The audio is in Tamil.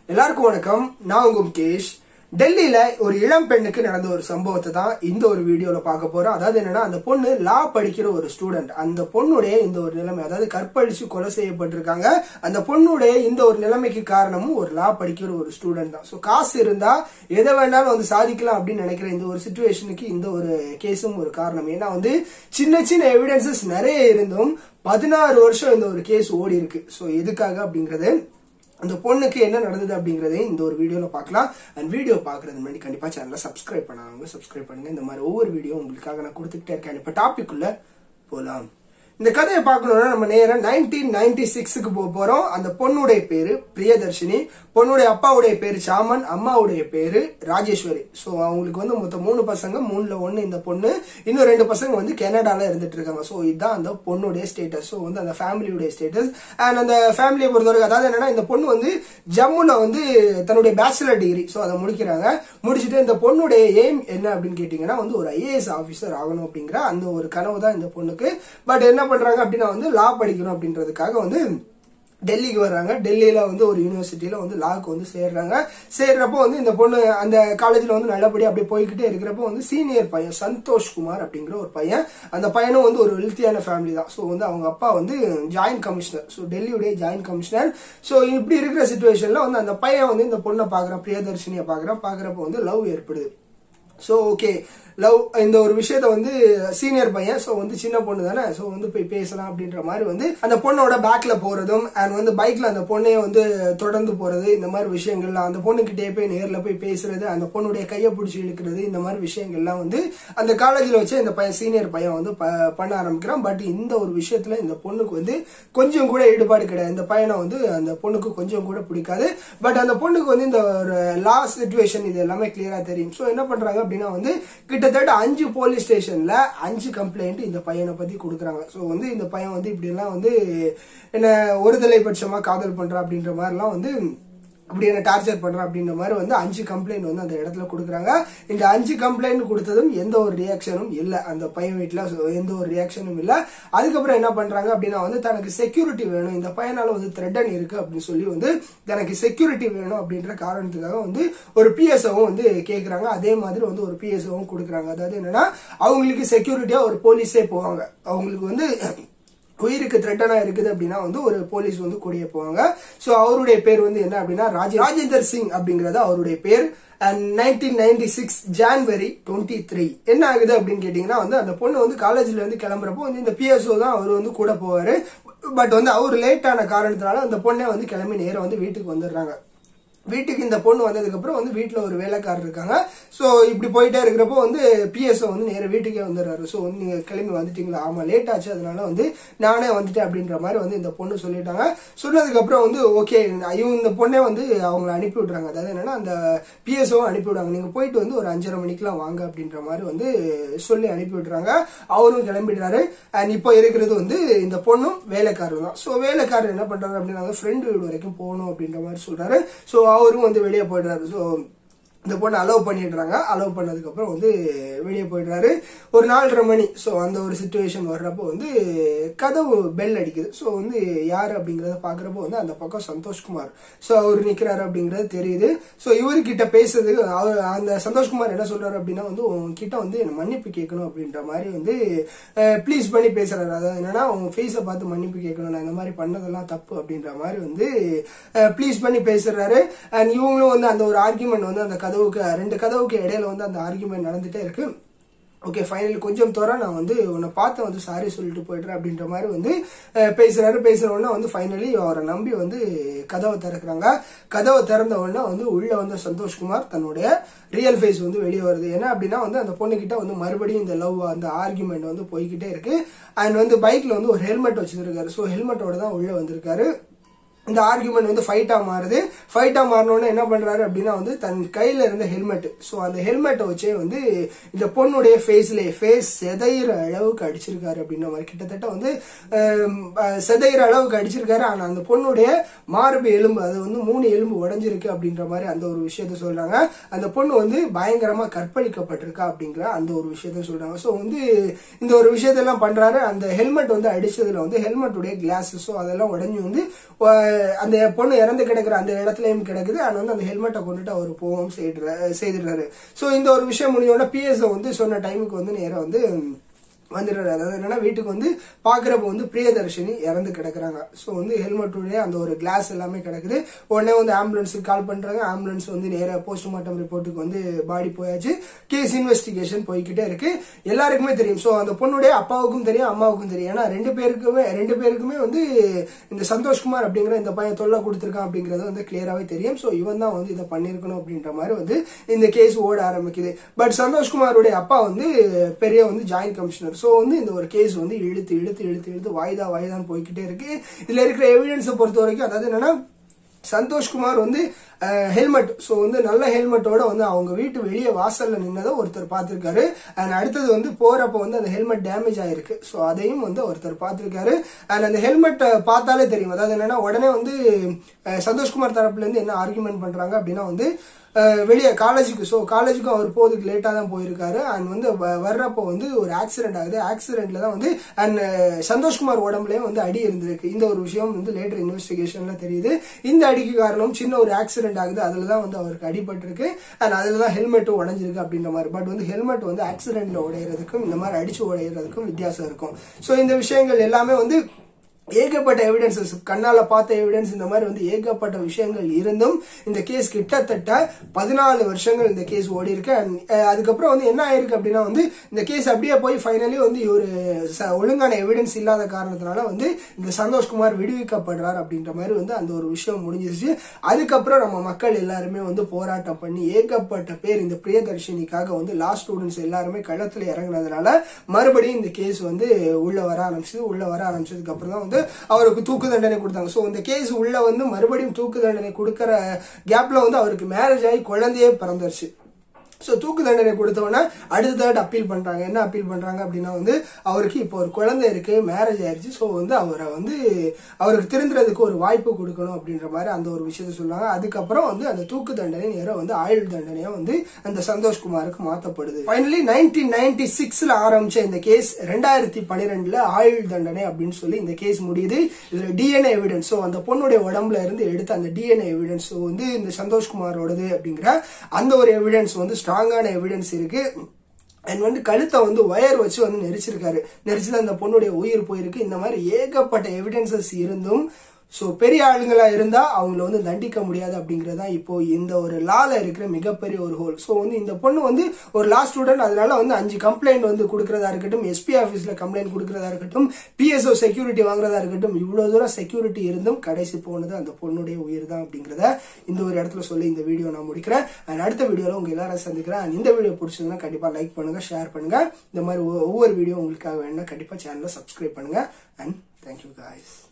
எல்லாருக்கும் வணக்கம் நான் உங்க முகேஷ் டெல்லியில ஒரு இளம் பெண்ணுக்கு நடந்த ஒரு சம்பவத்தை தான் இந்த ஒரு வீடியோல பார்க்க போறோம் அதாவது என்னன்னா அந்த பொண்ணு லா படிக்கிற ஒரு ஸ்டூடெண்ட் அந்த பொண்ணுடைய இந்த ஒரு நிலைமை அதாவது கற்பழிச்சு கொலை செய்யப்பட்டிருக்காங்க அந்த பொண்ணுடைய இந்த ஒரு நிலைமைக்கு காரணமும் ஒரு லா படிக்கிற ஒரு ஸ்டூடெண்ட் தான் ஸோ காசு இருந்தா எதை வேணாலும் வந்து சாதிக்கலாம் அப்படின்னு நினைக்கிற இந்த ஒரு சுச்சுவேஷனுக்கு இந்த ஒரு கேஸும் ஒரு காரணம் ஏன்னா வந்து சின்ன சின்ன எவிடன்சஸ் நிறைய இருந்தும் பதினாறு வருஷம் இந்த ஒரு கேஸ் ஓடி இருக்கு ஸோ எதுக்காக அப்படிங்கறது அந்த பொண்ணுக்கு என்ன நடந்தது அப்படிங்கறதையும் இந்த ஒரு வீடியோல பார்க்கலாம் அண்ட் வீடியோ பாக்குறது முன்னாடி கண்டிப்பா சேனலை சப்ஸ்கிரைப் பண்ணாங்க சப்ஸ்கிரைப் பண்ணுங்க இந்த மாதிரி ஒவ்வொரு வீடியோ உங்களுக்காக நான் கொடுத்துக்கிட்டே இருக்கேன் இப்ப டாபிக் உள்ள போலாம் இந்த கதையை பார்க்கணும்னா நம்ம நேரம் நைன்டீன் நைன்டி சிக்ஸுக்கு போக போறோம் அந்த பொண்ணுடைய பேரு பிரியதர்ஷினி பொண்ணுடைய அப்பாவுடைய பேரு சாமன் அம்மாவுடைய பேரு ராஜேஸ்வரி ஸோ அவங்களுக்கு வந்து மொத்தம் மூணு பசங்க மூணுல ஒண்ணு இந்த பொண்ணு இன்னும் ரெண்டு பசங்க வந்து கனடால இருந்துட்டு இருக்காங்க ஸோ இதுதான் அந்த பொண்ணுடைய ஸ்டேட்டஸ் ஸோ வந்து அந்த ஃபேமிலியுடைய ஸ்டேட்டஸ் அண்ட் அந்த ஃபேமிலியை பொறுத்தவரைக்கும் அதாவது என்னன்னா இந்த பொண்ணு வந்து ஜம்முல வந்து தன்னுடைய பேச்சுலர் டிகிரி ஸோ அதை முடிக்கிறாங்க முடிச்சுட்டு இந்த பொண்ணுடைய எய்ம் என்ன அப்படின்னு கேட்டீங்கன்னா வந்து ஒரு ஐஏஎஸ் ஆஃபீஸர் ஆகணும் அப்படிங்கிற அந்த ஒரு கனவு தான் இந்த பொண்ணுக்கு பட் என்ன பண்றாங்க அப்படின்னா வந்து லா படிக்கணும் அப்படின்றதுக்காக வந்து டெல்லிக்கு வர்றாங்க டெல்லியில வந்து ஒரு யூனிவர்சிட்டியில வந்து லாக்கு வந்து சேர்றாங்க சேர்றப்போ வந்து இந்த பொண்ணு அந்த காலேஜ்ல வந்து நல்லபடியா அப்படியே போய்கிட்டே இருக்கிறப்போ வந்து சீனியர் பையன் சந்தோஷ் குமார் அப்படிங்கிற ஒரு பையன் அந்த பையனும் வந்து ஒரு வெல்த்தியான ஃபேமிலி தான் ஸோ வந்து அவங்க அப்பா வந்து ஜாயின்ட் கமிஷனர் ஸோ டெல்லியுடைய ஜாயின்ட் கமிஷனர் ஸோ இப்படி இருக்கிற சுச்சுவேஷன்ல வந்து அந்த பையன் வந்து இந்த பொண்ணை பாக்குறான் பிரியதர்ஷினியை பாக்குறான் பாக்குறப்போ வந்து லவ் ஏற்படுது ஸோ ஓகே லவ் இந்த ஒரு விஷயத்த வந்து சீனியர் பையன் ஸோ வந்து சின்ன பொண்ணு தானே ஸோ வந்து போய் பேசலாம் அப்படின்ற மாதிரி வந்து அந்த பொண்ணோட பேக்ல போறதும் அண்ட் வந்து பைக்ல அந்த பொண்ணைய வந்து தொடர்ந்து போறது இந்த மாதிரி விஷயங்கள்லாம் அந்த பொண்ணுகிட்டே போய் நேர்ல போய் பேசுறது அந்த பொண்ணுடைய கையை பிடிச்சி இழுக்கிறது இந்த மாதிரி விஷயங்கள்லாம் வந்து அந்த காலேஜ்ல வச்சு இந்த பையன் சீனியர் பையன் வந்து ப- பண்ண ஆரம்பிக்கிறான் பட் இந்த ஒரு விஷயத்துல இந்த பொண்ணுக்கு வந்து கொஞ்சம் கூட ஈடுபாடு கிடையாது இந்த பையனை வந்து அந்த பொண்ணுக்கு கொஞ்சம் கூட பிடிக்காது பட் அந்த பொண்ணுக்கு வந்து இந்த ஒரு லா சுச்சுவேஷன் இது எல்லாமே கிளியரா தெரியும் ஸோ என்ன பண்றாங்க அப்படின்னா வந்து கிட்டத்தட்ட அஞ்சு போலீஸ் ஸ்டேஷன்ல அஞ்சு கம்ப்ளைண்ட் இந்த பையனை பத்தி கொடுக்குறாங்க ஸோ வந்து இந்த பையன் வந்து இப்படி எல்லாம் வந்து என்ன ஒருதலை பட்சமா காதல் பண்றா அப்படின்ற மாதிரிலாம் வந்து அப்படி என்ன டார்ச்சர் பண்றான் அப்படின்ற மாதிரி வந்து அஞ்சு கம்ப்ளைண்ட் வந்து அந்த இடத்துல கொடுக்குறாங்க இந்த அஞ்சு கம்ப்ளைண்ட் கொடுத்ததும் எந்த ஒரு ரியாக்ஷனும் இல்லை அந்த பையன் வீட்டில் எந்த ஒரு ரியாக்ஷனும் இல்லை அதுக்கப்புறம் என்ன பண்றாங்க அப்படின்னா வந்து தனக்கு செக்யூரிட்டி வேணும் இந்த பையனால வந்து த்ரெட்டன் இருக்கு அப்படின்னு சொல்லி வந்து தனக்கு செக்யூரிட்டி வேணும் அப்படின்ற காரணத்துக்காக வந்து ஒரு பிஎஸ்ஓவும் வந்து கேட்குறாங்க அதே மாதிரி வந்து ஒரு பிஎஸ்ஓவும் கொடுக்குறாங்க அதாவது என்னன்னா அவங்களுக்கு செக்யூரிட்டியா ஒரு போலீஸே போவாங்க அவங்களுக்கு வந்து உயிருக்கு த்ரெட்டனா இருக்குது அப்படின்னா வந்து ஒரு போலீஸ் வந்து கூடிய போவாங்க சோ அவருடைய பேர் வந்து என்ன அப்படின்னா ராஜே ராஜேந்தர் சிங் அப்படிங்கறது அவருடைய பேர் and nineteen ninety six January twenty three என்ன ஆகுது அப்படின்னு கேட்டீங்கன்னா வந்து அந்த பொண்ணு வந்து காலேஜ்ல இருந்து கிளம்புறப்போ வந்து இந்த பிஎஸ்ஓ தான் அவர் வந்து கூட போவாரு பட் வந்து அவர் லேட்டான காரணத்தினால அந்த பொண்ணை வந்து கிளம்பி நேரம் வந்து வீட்டுக்கு வந்துடுறாங்க வீட்டுக்கு இந்த பொண்ணு வந்ததுக்கு அப்புறம் வந்து வீட்டுல ஒரு வேலைக்காரர் இருக்காங்க சோ இப்படி போயிட்டே இருக்கிறப்போ வந்து பிஎஸ்ஓ வந்து நேர வீட்டுக்கே வந்துடுறாரு சோ வந்து நீங்க கிளம்பி வந்துட்டீங்களா ஆமா லேட் ஆச்சு அதனால வந்து நானே வந்துட்டேன் அப்படின்ற மாதிரி வந்து இந்த பொண்ணு சொல்லிட்டாங்க சொன்னதுக்கு அப்புறம் வந்து ஓகே இவங்க இந்த பொண்ணே வந்து அவங்களை அனுப்பி விடுறாங்க அதாவது என்னன்னா அந்த பிஎஸ்ஓ அனுப்பி விடுறாங்க நீங்க போயிட்டு வந்து ஒரு அஞ்சரை மணிக்கெல்லாம் வாங்க அப்படின்ற மாதிரி வந்து சொல்லி அனுப்பி விடுறாங்க அவரும் கிளம்பிடுறாரு அண்ட் இப்போ இருக்கிறது வந்து இந்த பொண்ணும் வேலைக்காரர் தான் ஸோ வேலைக்காரர் என்ன பண்றாரு அப்படின்னா ஃப்ரெண்டு வீடு வரைக்கும் போகணும் அப்படின்ற மாதிரி சொல்றாரு ஸோ அவரும் வந்து வெளியே போயிடுறாரு ஸோ இந்த பொண்ணை அலோவ் பண்ணிடுறாங்க அலோவ் பண்ணதுக்கு அப்புறம் வந்து வெளியே போயிடுறாரு ஒரு நாலரை மணி ஸோ அந்த ஒரு சுச்சுவேஷன் வர்றப்போ வந்து கதவு பெல் அடிக்குது ஸோ வந்து யார் அப்படிங்கறத பாக்குறப்போ வந்து அந்த பக்கம் சந்தோஷ்குமார் ஸோ அவர் நிக்கிறாரு அப்படிங்கறது தெரியுது ஸோ இவர்கிட்ட பேசுறதுக்கு அவர் அந்த சந்தோஷ்குமார் என்ன சொல்றாரு அப்படின்னா வந்து உங்ககிட்ட வந்து என்ன மன்னிப்பு கேட்கணும் அப்படின்ற மாதிரி வந்து ப்ளீஸ் பண்ணி பேசுறாரு அதாவது என்னன்னா உங்க ஃபேஸை பார்த்து மன்னிப்பு கேட்கணும் நான் இந்த மாதிரி பண்ணதெல்லாம் தப்பு அப்படின்ற மாதிரி வந்து ப்ளீஸ் பண்ணி பேசுறாரு அண்ட் இவங்களும் வந்து அந்த ஒரு ஆர்குமெண்ட் வந்து அந்த கதவுக்கு ரெண்டு கதவுக்கு இடையில வந்து அந்த ஆர்குமெண்ட் நடந்துட்டே இருக்கு ஓகே ஃபைனல் கொஞ்சம் தோற நான் வந்து உன்னை பார்த்து வந்து சாரி சொல்லிட்டு போயிடுறேன் அப்படின்ற மாதிரி வந்து அஹ், பேசுறாரு பேசுற உடனே வந்து ஃபைனலி அவரை நம்பி வந்து கதவை திறக்கிறாங்க கதவை திறந்த உடனே வந்து உள்ள வந்து சந்தோஷ்குமார் தன்னுடைய ரியல் ஃபேஸ் வந்து வெளியே வருது என்ன அப்படின்னா வந்து அந்த பொண்ணுகிட்ட வந்து மறுபடியும் இந்த லவ் அந்த ஆர்குமெண்ட் வந்து போய்கிட்டே இருக்கு அண்ட் வந்து பைக்ல வந்து ஒரு ஹெல்மெட் வச்சிருக்காரு ஸோ ஹெல்மெட்டோட தான் உள்ள வந்திருக்காரு இந்த ஆர்குமெண்ட் வந்து ஃபைட்டா மாறுது ஃபைட்டா மாறினோடனே என்ன பண்றாரு அப்படின்னா வந்து தன் கையில இருந்த ஹெல்மெட் ஸோ அந்த ஹெல்மெட்டை வச்சே வந்து இந்த பொண்ணுடைய ஃபேஸ்ல ஃபேஸ் செதையிற அளவுக்கு அடிச்சிருக்காரு அப்படின்ற மாதிரி கிட்டத்தட்ட வந்து ஆம், அஹ், செதையிற அளவுக்கு அடிச்சிருக்காரு ஆனா அந்த பொண்ணுடைய மார்பு எலும்பு அது வந்து மூணு எலும்பு உடைஞ்சிருக்கு அப்படின்ற மாதிரி அந்த ஒரு விஷயத்த சொல்றாங்க அந்த பொண்ணு வந்து பயங்கரமா கற்பழிக்கப்பட்டிருக்கா அப்படிங்கிற அந்த ஒரு விஷயத்த சொல்றாங்க ஸோ வந்து இந்த ஒரு விஷயத்தெல்லாம் பண்றாரு அந்த ஹெல்மெட் வந்து அடிச்சதுல வந்து ஹெல்மெட்டுடைய கிளாஸ் ஸோ அதெல்லாம் உடஞ்சி வந்து அஹ், அந்த பொண்ணு இறந்து கிடக்குற அந்த இடத்துலயும் கிடக்குது அண்ட் வந்து அந்த ஹெல்மெட்டை கொண்டுட்டு அவர் போகவும் செய்துடுறாரு செய்துடுறாரு ஸோ இந்த ஒரு விஷயம் முடிஞ்சோடனே பிஎஸ்ஓ வந்து சொன்ன டைமுக்கு வந்து நேராக வந்து வந்துடுறாரு அதாவது என்னன்னா வீட்டுக்கு வந்து பாக்குறப்ப வந்து பிரியதர்ஷினி இறந்து கிடக்குறாங்க ஸோ வந்து ஹெல்மெட்டுடைய அந்த ஒரு கிளாஸ் எல்லாமே கிடக்குது உடனே வந்து ஆம்புலன்ஸுக்கு கால் பண்றாங்க ஆம்புலன்ஸ் வந்து நேராக போஸ்ட்மார்ட்டம் ரிப்போர்ட்டுக்கு வந்து பாடி போயாச்சு கேஸ் இன்வெஸ்டிகேஷன் போய்கிட்டே இருக்கு எல்லாருக்குமே தெரியும் ஸோ அந்த பொண்ணுடைய அப்பாவுக்கும் தெரியும் அம்மாவுக்கும் தெரியும் ஏன்னா ரெண்டு பேருக்குமே ரெண்டு பேருக்குமே வந்து இந்த சந்தோஷ்குமார் அப்படிங்கிற இந்த பையன் தொல்லை கொடுத்துருக்கான் அப்படிங்கறது வந்து கிளியராகவே தெரியும் ஸோ இவன் தான் வந்து இதை பண்ணியிருக்கணும் அப்படின்ற மாதிரி வந்து இந்த கேஸ் ஓட ஆரம்பிக்குது பட் சந்தோஷ்குமாருடைய அப்பா வந்து பெரிய வந்து ஜாயிண்ட் கமிஷனர் ஸோ வந்து இந்த ஒரு கேஸ் வந்து இழுத்து இழுத்து இழுத்து இழுத்து வாய்தா வாய்தான்னு போய்கிட்டே இருக்கு இதுல இருக்கிற எவிடன்ஸை பொறுத்த வரைக்கும் அதாவது என்னன்னா சந்தோஷ்குமார் வந்து ஹெல்மெட் ஸோ வந்து நல்ல ஹெல்மெட்டோட வந்து அவங்க வீட்டு வெளியே வாசல்ல நின்னதை ஒருத்தர் பார்த்திருக்காரு அண்ட் அடுத்தது வந்து போறப்ப வந்து அந்த ஹெல்மெட் டேமேஜ் ஆயிருக்கு ஸோ அதையும் வந்து ஒருத்தர் பார்த்திருக்காரு அண்ட் அந்த ஹெல்மெட் பார்த்தாலே தெரியும் அதாவது என்னன்னா உடனே வந்து அஹ், சந்தோஷ்குமார் தரப்புல இருந்து என்ன ஆர்குமெண்ட் பண்றாங்க அப்படின்னா வந்து அஹ், வெளியே காலேஜுக்கு ஸோ காலேஜுக்கும் அவர் போறதுக்கு லேட்டாக தான் போயிருக்காரு அண்ட் வந்து வ- வர்றப்போ வந்து ஒரு ஆக்சிடென்ட் ஆகுது ஆக்சிடென்ட்ல தான் வந்து அண்ட் சந்தோஷ்குமார் உடம்புலயும் வந்து அடி இருந்திருக்கு இந்த ஒரு விஷயம் வந்து லேட்டர் இன்வெஸ்டிகேஷன்ல தெரியுது இந்த அடிக்கு காரணம் சின்ன ஒரு ஆக்சிடென்ட் ஆகுது அதுல தான் வந்து அவருக்கு அடிபட்டிருக்கு அண்ட் அதுல தான் ஹெல்மெட்டும் உடஞ்சிருக்கு அப்படின்ற மாதிரி பட் வந்து ஹெல்மெட் வந்து ஆக்சிடென்ட்ல உடையிறதுக்கும் இந்த மாதிரி அடிச்சு உடையிறதுக்கும் வித்தியாசம் இருக்கும் ஸோ இந்த விஷயங்கள் எல்லாமே வந்து ஏகப்பட்ட எவிடன்சஸ் கண்ணால பார்த்த எவிடன்ஸ் இந்த மாதிரி வந்து ஏகப்பட்ட விஷயங்கள் இருந்தும் இந்த கேஸ் கிட்டத்தட்ட பதினாலு வருஷங்கள் இந்த கேஸ் ஓடி இருக்கு And, அஹ், அதுக்கப்புறம் வந்து என்ன ஆயிருக்கு அப்படின்னா வந்து இந்த கேஸ் அப்படியே போய் ஃபைனலி வந்து ஒரு ச- ஒழுங்கான எவிடன்ஸ் இல்லாத காரணத்தினால வந்து இந்த சந்தோஷ்குமார் விடுவிக்கப்படுறார் அப்படின்ற மாதிரி வந்து அந்த ஒரு விஷயம் முடிஞ்சிருச்சு அதுக்கப்புறம் நம்ம மக்கள் எல்லாருமே வந்து போராட்டம் பண்ணி ஏகப்பட்ட பேர் இந்த பிரியதர்ஷினிக்காக வந்து லா ஸ்டூடெண்ட்ஸ் எல்லாருமே களத்துல இறங்குனதுனால மறுபடியும் இந்த கேஸ் வந்து உள்ள வர ஆரம்பிச்சது உள்ள வர ஆரம்பிச்சதுக்கு அப்புறம் தான் வந்து அவருக்கு தூக்கு தண்டனை கொடுத்தாங்க ஸோ இந்த கேஸ் உள்ள வந்து மறுபடியும் தூக்கு தண்டனை கொடுக்கற கேப்ல வந்து அவருக்கு மேரேஜ் ஆகி குழந்தையே பிறந்துருச்சு ஸோ தூக்கு தண்டனை கொடுத்தவொடனே அடுத்ததாட்டு அப்பீல் பண்றாங்க என்ன அப்பீல் பண்றாங்க அப்படின்னா வந்து அவருக்கு இப்போ ஒரு குழந்தை இருக்கு மேரேஜ் ஆயிருச்சு ஸோ வந்து அவரை வந்து அவருக்கு திருந்துறதுக்கு ஒரு வாய்ப்பு கொடுக்கணும் அப்படின்ற மாதிரி அந்த ஒரு விஷயத்த சொல்றாங்க அதுக்கப்புறம் வந்து அந்த தூக்கு தண்டனை நேரம் வந்து ஆயுள் தண்டனையா வந்து அந்த சந்தோஷ்குமாருக்கு மாத்தப்படுது ஃபைனலி நைன்டீன் நைன்டி சிக்ஸ்ல ஆரம்பிச்ச இந்த கேஸ் ரெண்டாயிரத்தி பன்னிரெண்டுல ஆயுள் தண்டனை அப்படின்னு சொல்லி இந்த கேஸ் முடியுது இதுல டிஎன்ஏ எவிடன்ஸ் ஸோ அந்த பொண்ணுடைய உடம்புல இருந்து எடுத்த அந்த டிஎன்ஏ எவிடன்ஸ் வந்து இந்த சந்தோஷ்குமாரோடது அப்படிங்கிற அந்த ஒரு எவிடன்ஸ் வந்து ஸ்ட்ராங்கான எவிடன்ஸ் இருக்கு அண்ட் வந்து கழுத்தை வந்து ஒயர் வச்சு வந்து நெரிச்சிருக்காரு நெரிச்சு அந்த பொண்ணுடைய உயிர் போயிருக்கு இந்த மாதிரி ஏகப்பட்ட எவிடன்சஸ் இருந்தும் ஸோ பெரிய ஆளுங்களா இருந்தா அவங்கள வந்து தண்டிக்க முடியாது அப்படிங்கறது தான் இப்போ இந்த ஒரு லால இருக்கிற மிகப்பெரிய ஒரு ஹோல் ஸோ வந்து இந்த பொண்ணு வந்து ஒரு லா ஸ்டூடெண்ட் அதனால வந்து அஞ்சு கம்ப்ளைண்ட் வந்து கொடுக்கறதா இருக்கட்டும் எஸ்பி ஆஃபீஸ்ல கம்ப்ளைண்ட் கொடுக்கறதா இருக்கட்டும் பிஎஸ்ஓ செக்யூரிட்டி வாங்குறதா இருக்கட்டும் இவ்வளவு தூரம் செக்யூரிட்டி இருந்தும் கடைசி போனது அந்த பொண்ணுடைய உயிர் தான் அப்படிங்கிறத இந்த ஒரு இடத்துல சொல்லி இந்த வீடியோ நான் முடிக்கிறேன் அண்ட் அடுத்த வீடியோல உங்க எல்லாரும் சந்திக்கிறேன் And இந்த வீடியோ பிடிச்சதுன்னா கண்டிப்பா லைக் பண்ணுங்க ஷேர் பண்ணுங்க இந்த மாதிரி ஒவ்வொரு வீடியோ உங்களுக்காக வேணும்னா கண்டிப்பா சேனலை சப்ஸ்கிரைப் பண்ணுங்க அண்ட் தேங்க்யூ guys